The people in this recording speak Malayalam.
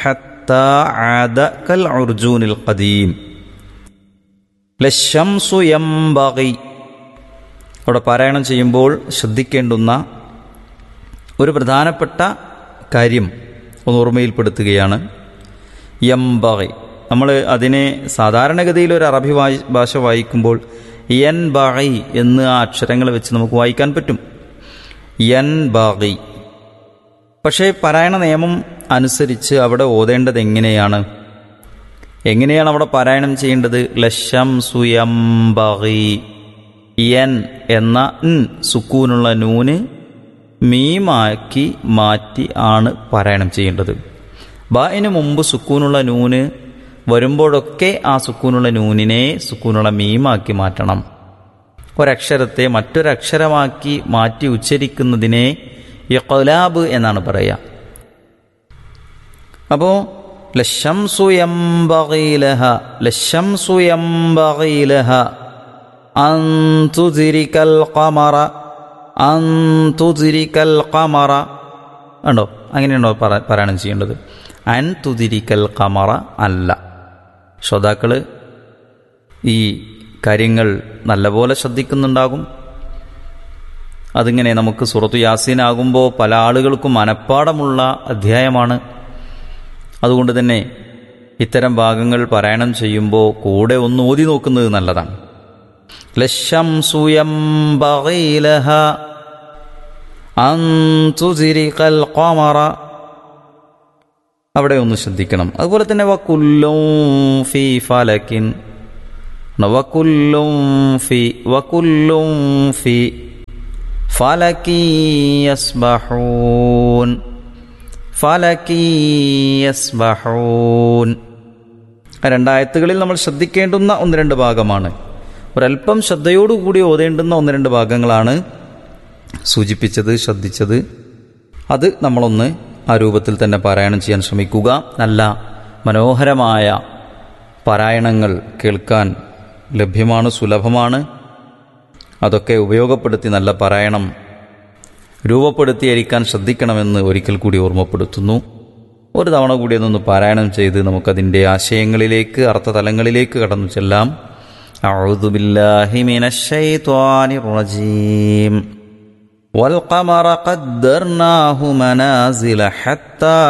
حتى عاد كالعرجون القديم ലശംസു യംബഗി അവിടെ പാരായണം ചെയ്യുമ്പോൾ ശ്രദ്ധിക്കേണ്ടുന്ന ഒരു പ്രധാനപ്പെട്ട കാര്യം ഒന്ന് ഓർമ്മയിൽപ്പെടുത്തുകയാണ് യംബഗി നമ്മൾ അതിനെ സാധാരണഗതിയിൽ ഒരു അറബി വായി- ഭാഷ വായിക്കുമ്പോൾ യൻ ബഗി എന്ന് ആ അക്ഷരങ്ങൾ വെച്ച് നമുക്ക് വായിക്കാൻ പറ്റും യൻ ബഗി പക്ഷേ പാരായണ നിയമം അനുസരിച്ച് അവിടെ ഓതേണ്ടത് എങ്ങനെയാണ് എങ്ങനെയാണ് അവിടെ പാരായണം ചെയ്യേണ്ടത് ലശം സുയംബി യൻ എന്ന ൻ സുക്കൂനുള്ള നൂന് മീമാക്കി മാറ്റി ആണ് പാരായണം ചെയ്യേണ്ടത് ബായിന് മുമ്പ് സുക്കൂനുള്ള നൂന് വരുമ്പോഴൊക്കെ ആ സുക്കൂനുള്ള നൂനിനെ സുക്കൂനുള്ള മീമാക്കി മാറ്റണം ഒരക്ഷരത്തെ മറ്റൊരക്ഷരമാക്കി മാറ്റി ഉച്ചരിക്കുന്നതിനെ യഖലാബ് എന്നാണ് പറയുക അപ്പോൾ ലശംസു യംബഗീലഹ ലശംസു യംബഗീലഹ അന്തുതിരിക്കൽ ഖമറ അന്തുതിരിക്കൽ ഖമറ ഉണ്ടോ അങ്ങനെയാണോ പറ- പാരായണം ചെയ്യേണ്ടത് അൻ തുതിരിക്കൽ ഖമറ അല്ല ശ്രോതാക്കൾ ഈ കാര്യങ്ങൾ നല്ലപോലെ ശ്രദ്ധിക്കുന്നുണ്ടാകും അതിങ്ങനെ നമുക്ക് സുറത്തു യാസീനാകുമ്പോൾ പല ആളുകൾക്കും മനഃപ്പാടമുള്ള അധ്യായമാണ് അതുകൊണ്ട് തന്നെ ഇത്തരം ഭാഗങ്ങൾ പാരായണം ചെയ്യുമ്പോൾ കൂടെ ഒന്ന് ഓതി നോക്കുന്നത് നല്ലതാണ് ലശംസു യംബഗീലഹ അൻ തുസിരിഖൽ ഖമറ അവിടെ ഒന്ന് ശ്രദ്ധിക്കണം അതുപോലെ തന്നെ വക്കുല്ലും ഫി ഫലക്കിൻ വക്കുല്ലും ഫി വക്കുല്ലും ഫി ഫലക്കി യസ്ബഹൂൻ ഫലക്കി യസ്ബഹൂൻ ആ രണ്ടായത്തുകളിൽ നമ്മൾ ശ്രദ്ധിക്കേണ്ടുന്ന ഒന്ന് രണ്ട് ഭാഗമാണ് ഒരല്പം ശ്രദ്ധയോടുകൂടി ഓതേണ്ടുന്ന ഒന്ന് രണ്ട് ഭാഗങ്ങളാണ് സൂചിപ്പിച്ചത് ശ്രദ്ധിച്ചത് അത് നമ്മളൊന്ന് ആ രൂപത്തിൽ തന്നെ പാരായണം ചെയ്യാൻ ശ്രമിക്കുക നല്ല മനോഹരമായ പാരായണങ്ങൾ കേൾക്കാൻ ലഭ്യമാണ് സുലഭമാണ് അതൊക്കെ ഉപയോഗപ്പെടുത്തി നല്ല പാരായണം രൂപപ്പെടുത്തിയിരിക്കാൻ ശ്രദ്ധിക്കണമെന്ന് ഒരിക്കൽ കൂടി ഓർമ്മപ്പെടുത്തുന്നു ഒരു തവണ കൂടി അതൊന്ന് പാരായണം ചെയ്ത് നമുക്കതിൻ്റെ ആശയങ്ങളിലേക്ക് അർത്ഥതലങ്ങളിലേക്ക് കടന്നു ചെല്ലാം أعوذ بالله من الشيطان الرجيم والقمر قدرناه منازل حتى